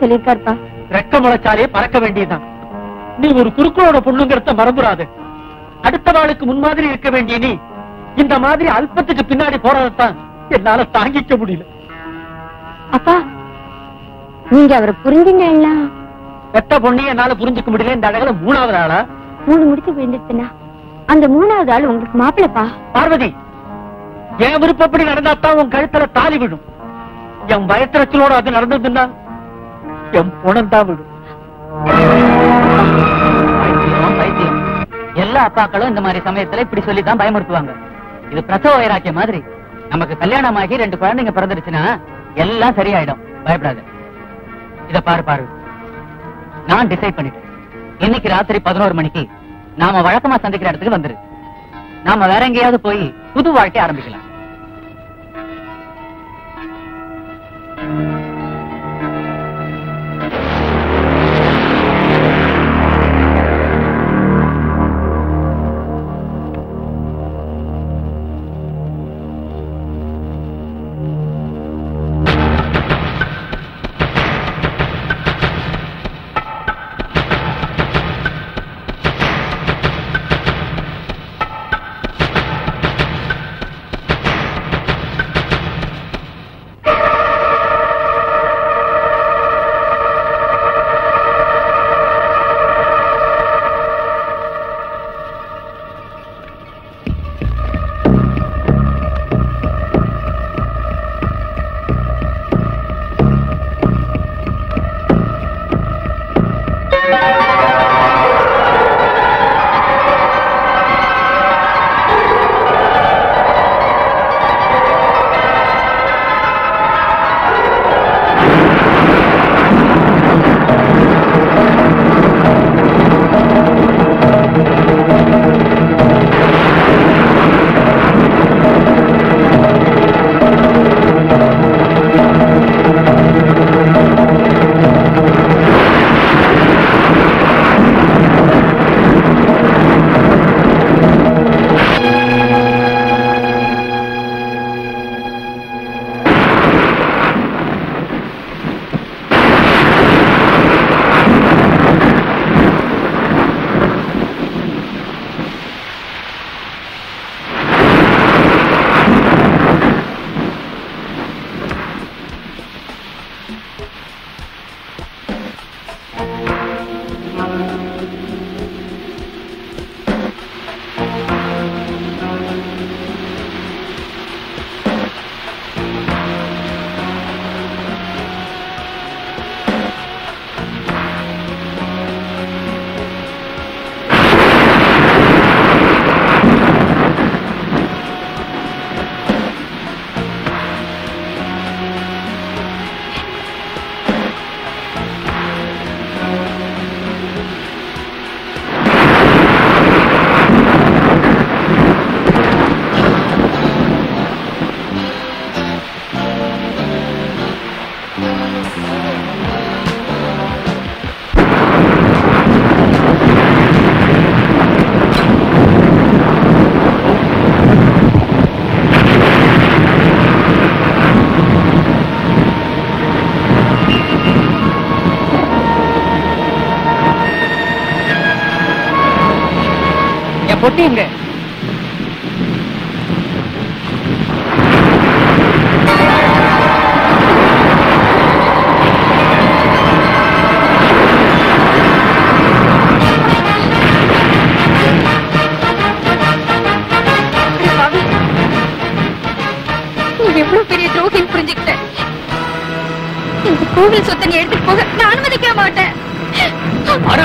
சொல்லியிருக்காருப்பா ரெக்க முளைச்சாலே பறக்க வேண்டியதுதான் நீ ஒரு குறுக்களோட பொண்ணுங்கிறத மறந்துடாது அடுத்த நாளுக்கு முன்மாதிரி இருக்க வேண்டிய நீ இந்த மாதிரி அல்பத்துக்கு பின்னாடி போறதைத்தான் என்னால தாங்கிக்க முடியல அப்பா நீங்க அவரை புரிஞ்சுங்களா பெத்த பொண்ணு என்னால புரிஞ்சுக்க முடியல இந்த அழகுல மூணாவது ஆளா மூணு முடிச்சு விழுந்துச்சுன்னா அந்த மூணாவது ஆள் உங்களுக்கு மாப்பிளப்பா பார்வதி என் விருப்பப்படி நடந்தாத்தான் உன் கழுத்துல தாலி விடும் என் பயத்திரச்சலோட அது நடந்ததுன்னா என் புணம் தான் விடும் பைத்தியம், பைத்தியம். எல்லா அப்பாக்களும் இந்த மாதிரி சமயத்துல இப்படி சொல்லி தான் பயமுறுத்துவாங்க இது பிரசவ வைராக்கிய மாதிரி நமக்கு கல்யாணம் ஆகி ரெண்டு குழந்தைங்க பிறந்துருச்சுன்னா எல்லாம் சரியாயிடும் பயப்படாத இத பாரு பாரு நான் டிசைட் பண்ணிட்டேன் இன்னைக்கு ராத்திரி பதினோரு மணிக்கு நாம வழக்கமா சந்திக்கிற இடத்துக்கு வந்துரு நாம வேற எங்கேயாவது போய் புது வாழ்க்கை ஆரம்பிக்கலாம் என் பொட்டி எங்க நீ எவ்வளவு பெரிய துரோகின்னு புரிஞ்சுக்கிட்டேன் இந்த கோவில் சொத்தை நீ எடுத்துட்டு போக நான் அனுமதிக்க மாட்டேன் அரு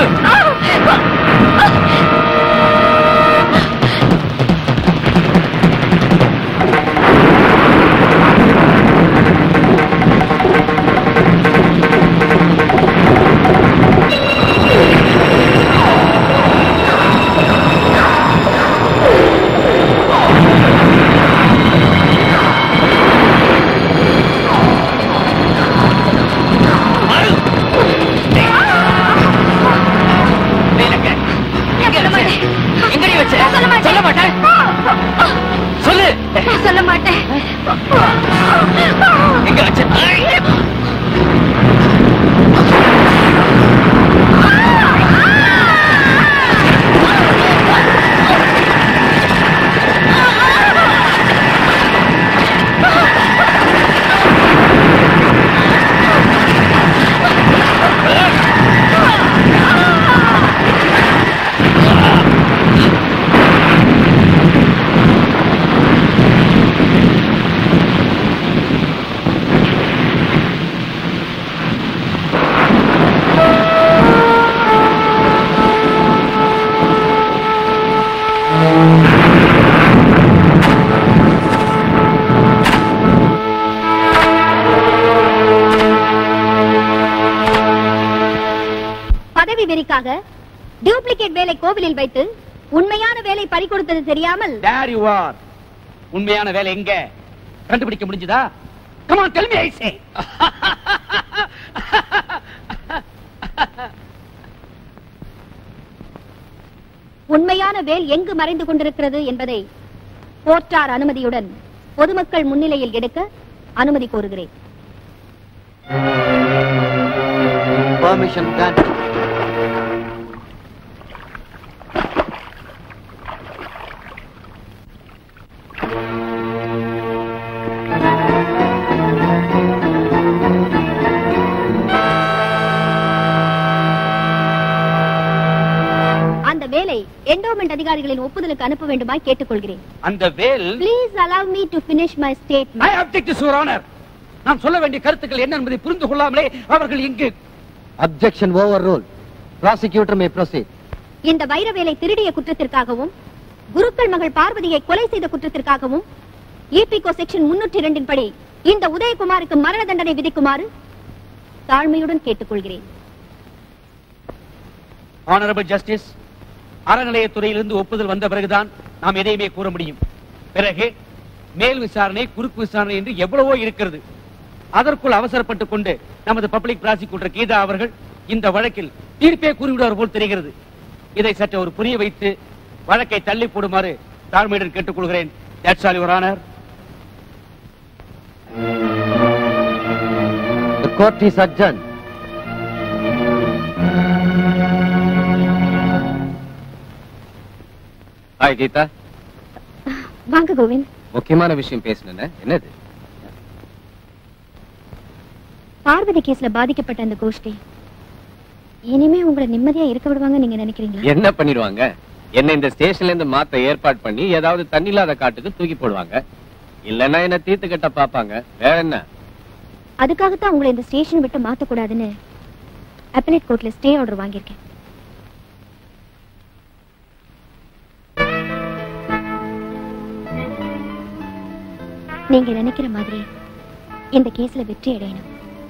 சொல்ல மாட்டேன் எங்கடி வச்ச சொல்ல மாட்டேன் சொல்ல மாட்டேன் சொல்லு நான் சொல்ல மாட்டேன் எங்க வச்ச காரணத்திற்காக டூப்ளிகேட் வேலை கோவிலில் வைத்து உண்மையான வேலை பறிகொடுத்தது தெரியாமல் தேர் யூ ஆர் உண்மையான வேலை எங்க கண்டுபிடிக்க முடிஞ்சதா come on tell me I say உண்மையான வேல் எங்கு மறைந்து கொண்டிருக்கிறது என்பதை போற்றார் அனுமதியுடன் பொதுமக்கள் முன்னிலையில் எடுக்க அனுமதி கோருகிறேன் Permission granted. அந்த வேலை என்டோமெண்ட் அதிகாரிகளின் ஒப்புதலுக்கு அனுப்ப வேண்டுமாய் கேட்டுக்கொள்கிறேன் அந்த Vel please allow me to finish my I statement object your honour நான் சொல்ல வேண்டிய கருத்துக்கள் என்ன என்பதை புரிந்து கொள்ளாமலே அவர்கள் இங்கு Objection overruled. Prosecutor may proceed. இந்த வைர வேலை திருடிய குற்றத்திற்காகவும் குருக்கள் மகள் பார்வதியை கொலை செய்த குற்றத்திற்காகவும் இபிகோ செக்ஷன் முன்னூற்றி இரண்டின் படி இந்த உதயகுமாருக்கு மரண தண்டனை விதிக்குமாறு தாழ்மையுடன் கேட்டுக்கொள்கிறேன் ஆனரபிள் ஜஸ்டிஸ் அறநிலையத்துறையிலிருந்து ஒப்புதல் வந்த பிறகுதான் நாம் எதையுமே கூற முடியும் பிறகு மேல் விசாரணை குறுக்கு விசாரணை என்று எவ்வளவோ இருக்கிறது அதற்குள் அவசரப்பட்டுக் கொண்டு நமது பப்ளிக் ப்ராசிக்யூட்டர் கீதா அவர்கள் இந்த வழக்கில் தீர்ப்பே கூறிவிடுவார் போல் தெரிகிறது இதை சற்று ஒரு புரிய வைத்து வழக்கை தள்ளி போடுமாறு தாழ்மையுடன் கேட்டுக்கொள்கிறேன் That's all, Your Honor. The court is adjourned. Hi Geetha வாங்க கோவிந்த் முக்கியமான விஷயம் பேசணுன்னு என்னது பார்வதி கேஸ்ல பாதிக்கப்பட்ட அந்த கோஷ்டி இனிமே உங்களை நிம்மதியா இருக்க விடுவாங்க நீங்க நினைக்கிறீங்களா என்ன பண்ணிடுவாங்க என்ன இந்த ஸ்டேஷன்ல இருந்து மாத்த ஏற்பாடு பண்ணி ஏதாவது தண்ணி இல்லாத காட்டுக்கு தூக்கி போடுவாங்க இல்லன்னா என்ன தீர்த்து கட்ட பாப்பாங்க வேற என்ன அதுக்காகத்தான் உங்களை இந்த ஸ்டேஷன் விட்டு மாத்த கூடாதுன்னு அப்பலேட் கோர்ட்ல ஸ்டே ஆர்டர் வாங்கியிருக்கேன் நீங்க நினைக்கிற மாதிரி இந்த கேஸ்ல வெற்றி அடையணும்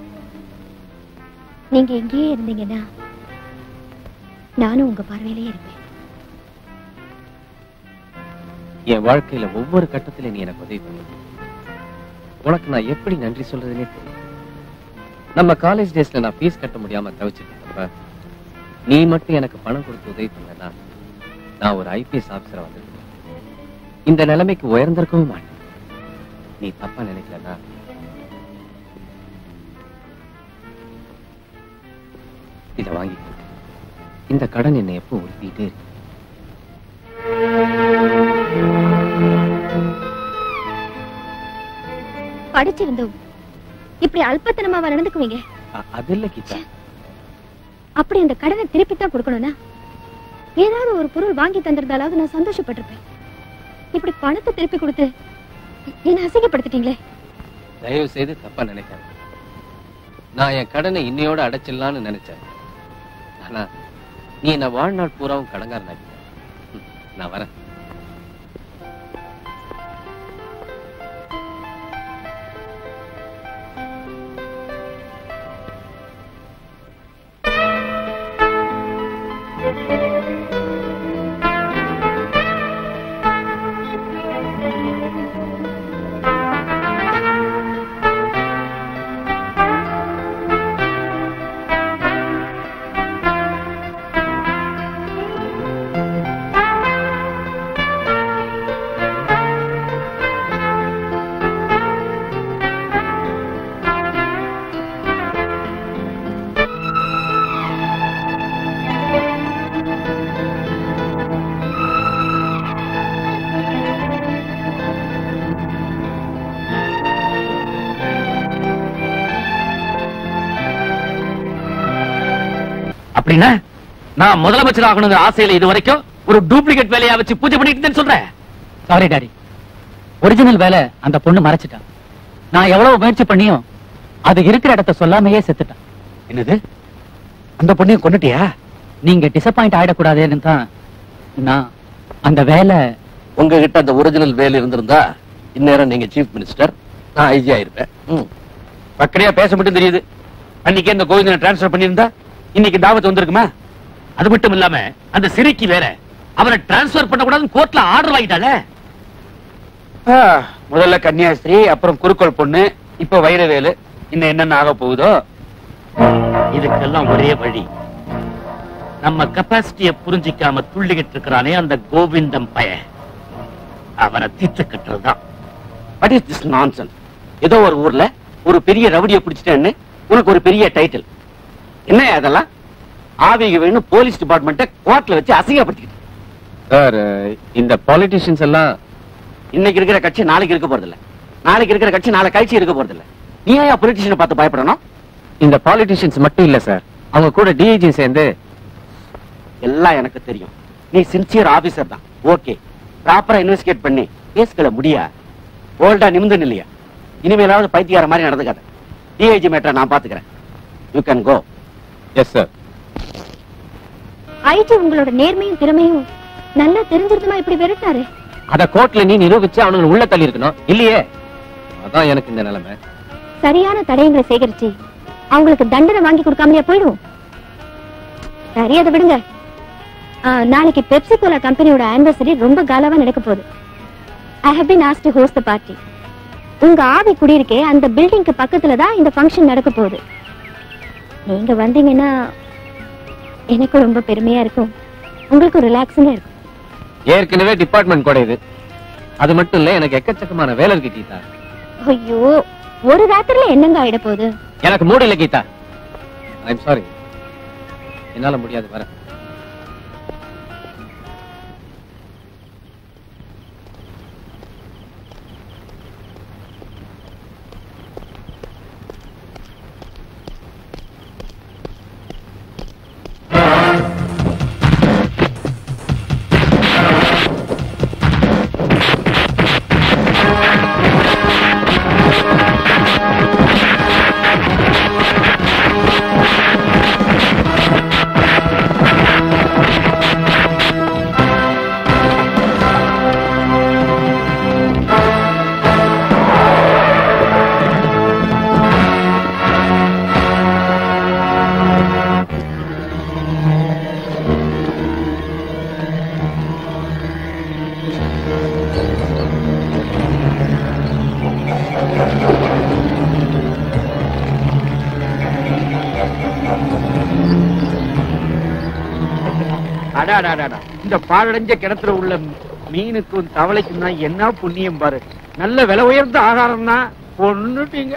நீங்க எங்கேயே இருந்தீங்கன்னா நானும் உங்க பார்வையிலேயே இருப்பேன் என் வாழ்க்கையில ஒவ்வொரு கட்டத்துல நீ எனக்கு உதவி பண்ண உனக்கு நான் எப்படி நன்றி சொல்றதுனே தெரியல நம்ம காலேஜ் டேஸ்ல நான் ஃபீஸ் கட்ட முடியாம தவிச்சிட்டு இருந்தப்ப நீ மட்டும் எனக்கு பணம் கொடுத்து உதவி பண்ணனா நான் ஒரு ஐபிஎஸ் ஆபீசரா வந்திருக்கேன் இந்த நிலைமைக்கு உயர்ந்திருக்கவும் மாட்டேன் நீ தப்பா நினைக்கலனா இத வாங்கி கொடு. இந்த கடன் என்னை எப்போ உறுத்திட்டே இருக்கு படிச்சிருந்தோம் இப்படி அல்பத்தனமாவா நடந்துக்குவீங்க அ- அது இல்ல கீதா அப்படி அந்த கடனை திருப்பி தான் கொடுக்கணும்னா ஏதாவது ஒரு பொருள் வாங்கி தந்திருந்தாலாவது நான் சந்தோஷப்பட்டிருப்பேன் இப்படி பணத்தை திருப்பி கொடுத்து என்ன அசிங்கப்படுத்திட்டீங்களே தயவு செய்து தப்பா நினைக்காத நான் என் கடனை இன்னையோட அடைச்சிடலாம்னு நினைச்சேன் ஆனா நீ என்ன வாழ்நாள் பூராவும் கடங்காரனாக்கிட்ட ம், நான் வரேன் அப்படின்னா நான் முதலமைச்சர் ஆகணுங்கிற ஆசையில இது வரைக்கும் ஒரு டூப்ளிகேட் வேலையா வச்சு பூஜை பண்ணிட்டு இருந்தேன்னு சொல்றேன் சாரி டாடி ஒரிஜினல் வேலை அந்த பொண்ணு மறைச்சிட்டான் நான் எவ்வளவு முயற்சி பண்ணியும் அது இருக்கிற இடத்த சொல்லாமையே செத்துட்டான் என்னது அந்த பொண்ணையும் கொண்டுட்டியா நீங்க டிசப்பாயிண்ட் ஆயிடக்கூடாதுன்னு தான் நான் அந்த வேலை உங்ககிட்ட அந்த ஒரிஜினல் வேல் இருந்திருந்தா இந்நேரம் நீங்க சீஃப் மினிஸ்டர் நான் ஐஜி ஆயிருப்பேன் ம். பக்கடியா பேச மட்டும் தெரியுது அன்னைக்கு இந்த கோவிந்தனை டிரான்ஸ்பர் பண்ணியிருந்தா இன்னைக்கு தாவத் வந்திருக்குமா அது மட்டும் இல்லாம அந்த சிறைக்கு வேற அவரை டிரான்ஸ்பர் பண்ண கூடாதுன்னு கோர்ட்ல ஆர்டர் வாங்கிட்டாளே ஆ, முதல்ல கன்னியாஸ்திரி அப்புறம் குறுக்கோள் பொண்ணு இப்ப வைரவேலு இன்னும் என்னென்ன ஆக போகுதோ இதுக்கெல்லாம் ஒரே வழி நம்ம கெப்பாசிட்டிய புரிஞ்சிக்காம துள்ளிக்கிட்டு இருக்கிறானே அந்த கோவிந்தம் பய அவனை தீர்த்து கட்டுறதுதான் வாட் இஸ் திஸ் நான்சன் ஏதோ ஒரு ஊர்ல ஒரு பெரிய ரவுடியை பிடிச்சிட்டேன்னு உனக்கு ஒரு பெரிய டைட்டில் என்ன அதெல்லாம் ஆவிக வேணும் போலீஸ் டிபார்ட்மெண்ட்டை கோர்ட்ல வச்சு அசிங்கப்படுத்திக்கிட்டு சார் இந்த பாலிட்டிஷியன்ஸ் எல்லாம் இன்னைக்கு இருக்கிற கட்சி நாளைக்கு இருக்க போறது இல்ல நாளைக்கு இருக்கிற கட்சி நாளை கழிச்சு இருக்க போறது இல்ல நீ ஏன் பொலிட்டிஷியனை பார்த்து பயப்படணும் இந்த பாலிட்டிஷியன்ஸ் மட்டும் இல்ல சார் அவங்க கூட டிஐஜி சேர்ந்து எல்லாம் எனக்கு தெரியும் நீ சின்சியர் ஆபீசர் தான் ஓகே ப்ராப்பரா இன்வெஸ்டிகேட் பண்ணி கேஸ்களை முடியா ஓல்டா நிமிந்து இல்லையா இனிமேலாவது பைத்தியார மாதிரி நடந்துக்காத டிஐஜி மேட்டரை நான் பாத்துக்கிறேன் you can go yes sir IG உங்களோட நேர்மையும் திறமையும் நல்லா தெரிஞ்சிருந்துமா இப்படி விரட்டாரு அத கோர்ட்ல நீ நிரூபிச்சு அவனுங்க உள்ள தள்ளி இருக்கணும் இல்லையே அதான் எனக்கு இந்த நிலைமை சரியான தடயங்களை சேகரிச்சு அவங்களுக்கு தண்டனை வாங்கி கொடுக்காமலே போயிடும் சரி அதை விடுங்க ஆ, நாளைக்கு பெப்சி கோலா கம்பெனியோட ஆனிவர்சரி ரொம்ப காலாவா நடக்க போகுது I have been asked host party உங்க ஆவி குடியிருக்கே அந்த பில்டிங்க்கு பக்கத்துல தான் இந்த ஃபங்க்ஷன் நடக்க போகுது நீங்க வந்தீங்கன்னா எனக்கு ரொம்ப பெருமையா இருக்கும் உங்களுக்கு ரிலாக்ஸிங்கா இருக்கும் ஏற்கனவே டிபார்ட்மெண்ட் கூட இது அது மட்டும் இல்ல எனக்கு எக்கச்சக்கமான வேலை இருக்கு கீதா ஐயோ ஒரு ராத்திரில என்னங்க ஆயிட போகுது எனக்கு மூடு இல்ல கீதா ஐம் சாரி என்னால முடியாது வர அடாடாடாடா இந்த பாழடைஞ்ச கிணத்துல உள்ள மீனுக்கும் தவளைக்கும் தான் என்ன புண்ணியம் பாரு நல்ல விலை உயர்ந்த ஆகாரம் தான் பொண்ணுட்டீங்க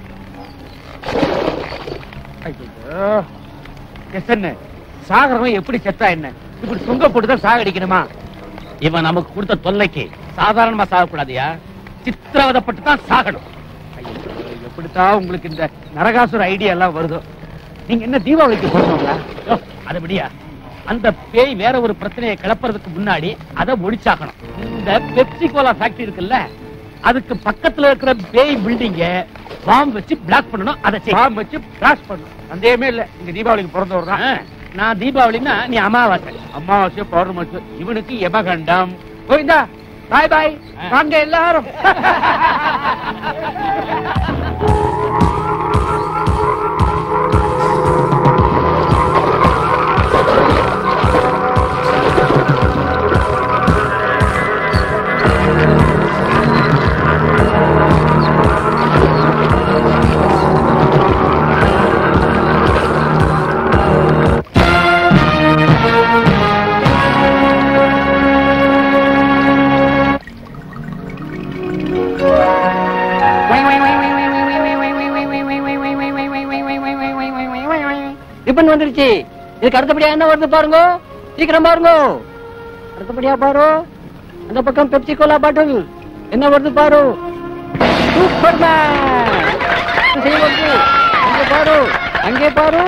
ஐயோ எசன்னு சாகரவன் எப்படி செத்தா என்ன இப்படி சுங்க போட்டுதான் சாகடிக்கணுமா இவன் நமக்கு கொடுத்த தொல்லைக்கு சாதாரணமா சாகக்கூடாதியா சித்திரவதப்பட்டு தான் சாகணும் ஐயோ, எப்படித்தான் உங்களுக்கு இந்த நரகாசுர ஐடியா எல்லாம் வருதோ நீங்க என்ன தீபாவளிக்கு போடுறவங்களா யோ, அது விடியா அந்த பேய் வேற ஒரு பிரச்சனையை கிளப்புறதுக்கு முன்னாடி அதை முடிச்சாக்கணும் இந்த பெப்சி கோலா ஃபேக்டரி இருக்குல்ல அதுக்கு பக்கத்துல இருக்கிற பேய் பில்டிங்க பாம்பு வச்சு பிளாக் பண்ணணும் அதை செய். பாம்பு வச்சு பிளாஸ்ட் பண்ணும் சந்தேகமே இல்ல நீங்க தீபாவளிக்கு பிறந்தவர் தான் ஆ, நான் தீபாவளின்னா நீ அமாவாசை அமாவாசை பௌர்ணமாசை இவனுக்கு யமகண்டம் கோவிந்தா பாய் பாய் ஆ. வாங்க எல்லாரும் ரிப்பன் வந்துருச்சு இதுக்கு அடுத்தபடியா என்ன வருது பாருங்க சீக்கிரம் பாருங்க அடுத்தபடியா பாரு அந்த பக்கம் பெப்சி கோலா பாட்டில் என்ன வருது பாரு சூப்பர்மேன் செய்ய வருது அங்கே பாரு அங்கே பாரு